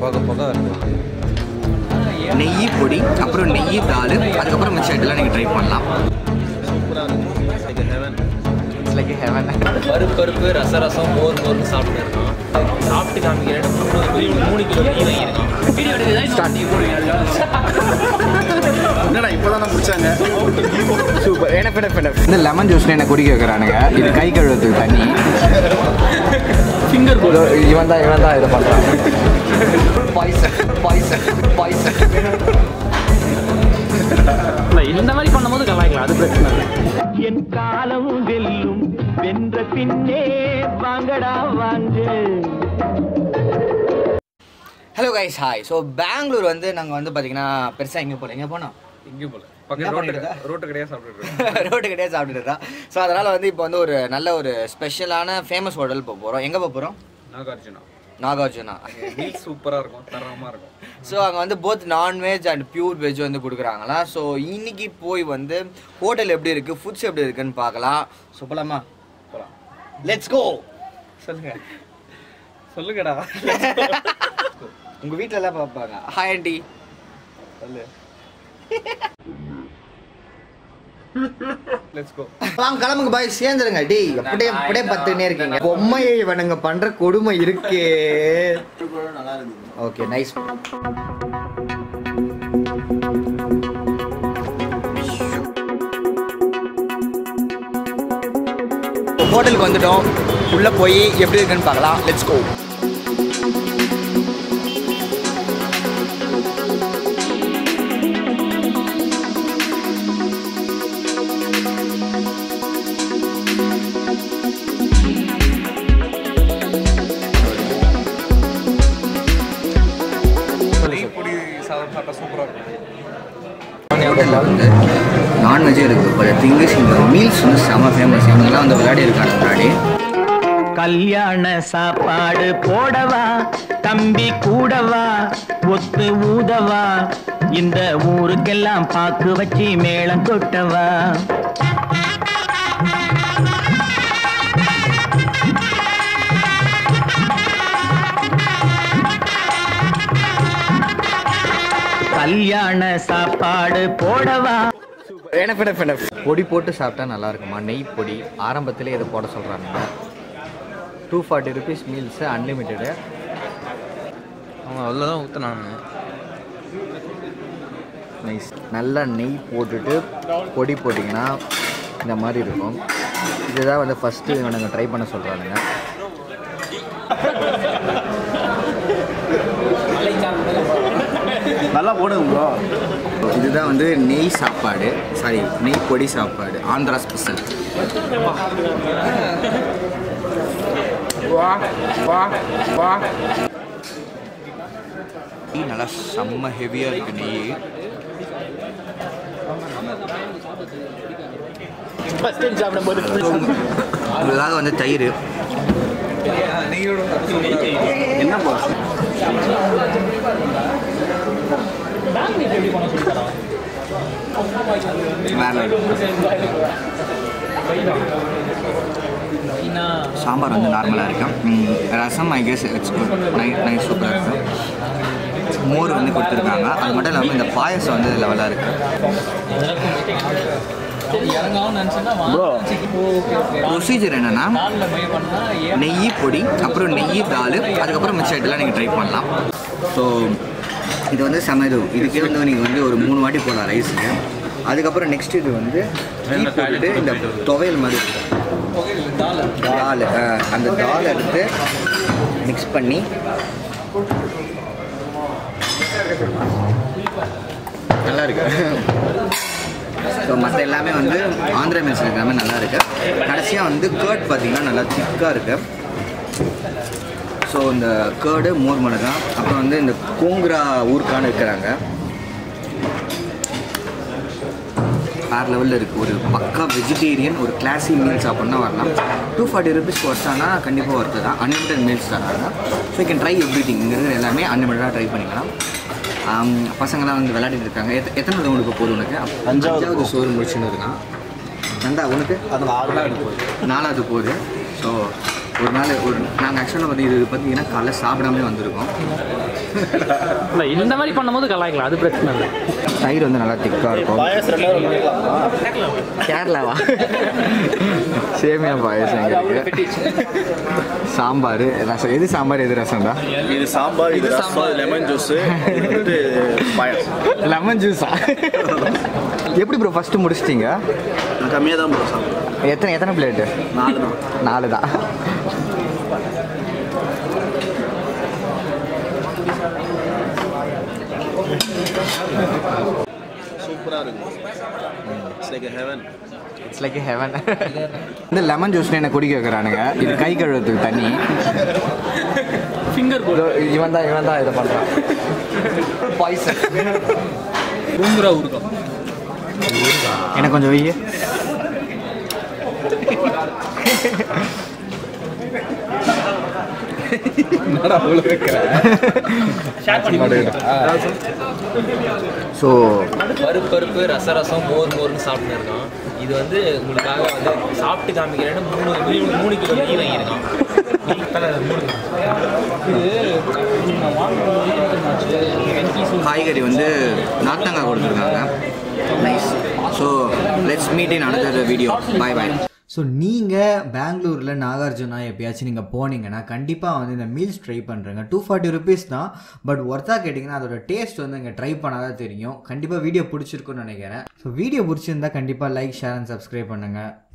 போக போக வருது நெய் பொடி அப்புறம் நெய் தால் அதுக்கப்புறம் மிச்சம் இதெல்லாம் நீங்கள் ட்ரை பண்ணலாம் லைக் ஹெவன் பருப்பு பருப்பு ரச ரசம் மோர் மோர்னு சாப்பிட்டு இருக்கோம் சாப்பிட்டு காமிக்கிறேன் மூணு மூணு கிலோ நெய் வாங்கியிருக்கோம் என்னடா இப்போதான் முடிச்சாங்க சூப்பர் என்ன பண்ண பண்ண இந்த லெமன் ஜூஸ்ல என்ன குடிக்க வைக்கிறானுங்க இது கை கழுவுறதுக்கு தண்ணி ஃபிங்கர் இவன் தான் இவன் தான் இதை பண்ணுறான் பாய்சன் பாய்சன் பாய்சன் இந்த மாதிரி பண்ணும்போது கலாய்க்கலாம் அது பிரச்சனை இல்லை என் காலம் வெல்லும் வென்ற பின்னே வாங்கடா வாங்க hello guys hi so Bangalore வந்து நாங்கள் வந்து பார்த்தீங்கன்னா பெருசாக எங்கே போகல எங்கே போனோம் எங்கேயும் போல என்ன பக்கத்து பண்ணிட்டு ரோட்டு இருக்க? ரோட்டு கடையாக சாப்பிட்டுட்டு ரோட்டு கிடையாது சாப்பிட்டுட்டு ஸோ அதனால் வந்து இப்போ வந்து ஒரு நல்ல ஒரு ஸ்பெஷலான ஃபேமஸ் ஹோட்டல் போக போகிறோம் எங்கே போக போகிறோம் நாகார்ஜுனா நாகார்ஜுனா மீல் சூப்பராக இருக்கும் தரமாக இருக்கும் ஸோ அங்கே வந்து both non veg and pure veg வந்து கொடுக்குறாங்களா ஸோ இன்னைக்கு போய் வந்து ஹோட்டல் எப்படி இருக்குது ஃபுட்ஸ் எப்படி இருக்குன்னு பார்க்கலாம் ஸோ போலாமா போகலாம் லெட்ஸ் கோ சொல்லுங்க சொல்லுங்கடா உங்கள் வீட்டில் எல்லாம் பார்ப்பாங்க ஹாய் ஆண்டி சொல்லு லெட்ஸ் கோ வாங்க கிளம்புங்க பாய் சேர்ந்துருங்க டேய் அப்படியே அப்படியே பத்துனே இருக்கீங்க பொம்மையை இவனுங்க பண்ற கொடுமை இருக்கே ஓகே நைஸ் ஹோட்டலுக்கு வந்துட்டோம் உள்ள போய் எப்படி இருக்குன்னு பார்க்கலாம் லெட்ஸ் கோ நெய் பொடி சாதம் சாப்பிட்டா சூப்பராக இருக்கும் ஹோட்டலில் வந்து நான்வெஜ்ஜும் இருக்குது பட் திங்கிஸ் இந்த மீல்ஸ் வந்து செம்ம ஃபேமஸ் இவங்கெல்லாம் வந்து விளையாடி இருக்காங்க முன்னாடி கல்யாண சாப்பாடு போடவா தம்பி கூடவா ஒத்து ஊதவா இந்த ஊருக்கெல்லாம் பாக்கு வச்சு மேளம் கொட்டவா கல்யாண சாப்பாடு போடவா எனஃப் எனஃப் எனஃப் பொடி போட்டு சாப்பிட்டா நல்லா இருக்குமா நெய் பொடி ஆரம்பத்திலே இதை போட சொல்கிறாங்க two forty rupees meals unlimited அவன் அவ்வளோதான் ஊற்றினாங்க நைஸ் நல்லா நெய் போட்டுட்டு பொடி போட்டிங்கன்னா இந்த மாதிரி இருக்கும் இதுதான் வந்து ஃபஸ்ட்டு இவனுங்க ட்ரை பண்ண சொல்கிறானுங்க நல்லா போடுங்க ப்ரோ இதுதான் வந்து நெய் சாப்பாடு சாரி நெய் பொடி சாப்பாடு ஆந்திரா ஸ்பெஷல் வா வா வா நெய் நல்லா செம்ம ஹெவியாக இருக்குது நெய் ஃபர்ஸ்ட் டைம் சாப்பிடும்போது இதுக்காக வந்து தயிர் நெய்யோட என்ன ப்ரோ வேற சாம்பார் வந்து நார்மலாக இருக்கும் ம், rasam I guess it's good night night சூப்பராக இருக்கும் மோர் வந்து கொடுத்துருக்காங்க அது மட்டும் இல்லாமல் இந்த பாயசம் வந்து லெவலாக இருக்கு ப்ரோ ப்ரொசீஜர் என்னன்னா நெய் பொடி அப்புறம் நெய் தால் அதுக்கப்புறம் மிச்சம் இதெல்லாம் நீங்கள் ட்ரை பண்ணலாம் ஸோ இது வந்து சமையல் இதுக்கே வந்து நீங்கள் வந்து ஒரு மூணு வாட்டி போடலாம் ரைஸுக்கு அதுக்கப்புறம் நெக்ஸ்ட் இது வந்து நெய் போட்டுட்டு இந்த துவையல் மாதிரி இருக்கும் தால் அஹ், அந்த தால் எடுத்து மிக்ஸ் பண்ணி நல்லா இருக்கு ஸோ மற்ற எல்லாமே வந்து ஆந்திரா மீல்ஸ் எல்லாமே நல்லா இருக்கு கடைசியாக வந்து கேர்ட் பார்த்தீங்கன்னா நல்லா திக்காக இருக்கு ஸோ இந்த கேர்டு மோர் மிளகா அப்புறம் வந்து இந்த கோங்குரா ஊருக்கான இருக்கிறாங்க வேறு லெவலில் இருக்குது ஒரு பக்கா வெஜிடேரியன் ஒரு கிளாசி மீல் சாப்பிட்னா வரலாம் டூ ஃபார்ட்டி ருபீஸ் ஒர்த்தானா கண்டிப்பாக ஒர்த்து தான் அன்லிமிட்டட் மீல்ஸ் தராங்க so you can try everything இங்கே இருக்கிற எல்லாமே அன்லிமிட்டடாக ட்ரை பண்ணிக்கலாம் ஆம், பசங்களாம் வந்து விளையாடிட்டு இருக்காங்க எத்த- எத்தனை ரவுண்டுக்கு போகுது உனக்கு அஞ்சாவது அஞ்சாவது சோறு முடிச்சுன்னு இருக்கான் நந்தா உனக்கு அது ஆறு போகுது நாலாவது போகுது ஸோ ஒரு நாள் ஒரு நாங்கள் ஆக்சுவலாக வந்து இது பார்த்தீங்கன்னா காலைல சாப்பிடாமலே வந்திருக்கோம் இல்லை இந்த மாதிரி பண்ணும்போது கலாய்க்கலாம் அது பிரச்சனை இல்லை தயிர் வந்து நல்லா திக்காக இருக்கும் பாயாசம் ரெண்டாவது பண்ணிக்கலாமா கேரளாவா சேமியா பாயசம் இருக்கு சாம்பார் ரசம் எது சாம்பார் எது ரசம்டா இது சாம்பார் இது ரசம் லெமன் ஜூஸ் இது வந்துட்டு பாயாசம் லெமன் ஜூஸா எப்படி ப்ரோ ஃபஸ்ட்டு முடிச்சிட்டீங்க நான் கம்மியாக தான் ப்ரோ சாப்பிடுவேன் எத்தனை எத்தனை பிளேட்டு நாலு தான் நாலு தான் சூப்பராக இருக்கும் it's like heaven it's like heaven இந்த லெமன் ஜூஸ்னு என்ன குடிக்க வைக்கிறானுங்க இது கை கழுவுறதுக்கு தண்ணி ஃபிங்கர் இதோ இவன் தான் இவன் தான் இதை பண்ணுறான் பாய்சன் பூங்குரா ஊருக்கம் எனக்கு கொஞ்சம் வெய்ய ஸோ பருப்பு பருப்பு ரச ரசம் மோர் மோர்னு சாப்பிட்டு இருக்கோம் இது வந்து உங்களுக்காக வந்து சாப்பிட்டு காமிக்கிறேன்னு மூணு மூணு- மூணு கிலோ நெய் வாங்கியிருக்கான் காய்கறி வந்து நார்த்தங்காய் கொடுத்துருக்காங்க nice so let's meet in another video bye bye so நீங்கள் பெங்களூரில் நாகார்ஜுனா எப்பயாச்சும் நீங்கள் போனீங்கன்னா கண்டிப்பாக வந்து இந்த மீல்ஸ் ட்ரை பண்ணுறேங்க டூ ஃபார்ட்டி ருபீஸ் தான் பட் ஒர்த்தாக கேட்டிங்கன்னா அதோட டேஸ்ட் வந்து இங்கே ட்ரை பண்ணால் தான் தெரியும் கண்டிப்பாக வீடியோ பிடிச்சிருக்குன்னு நினைக்கிறேன் ஸோ வீடியோ பிடிச்சிருந்தா கண்டிப்பாக லைக் ஷேர் அண்ட் சப்ஸ்கிரைப் பண்ணுங்கள்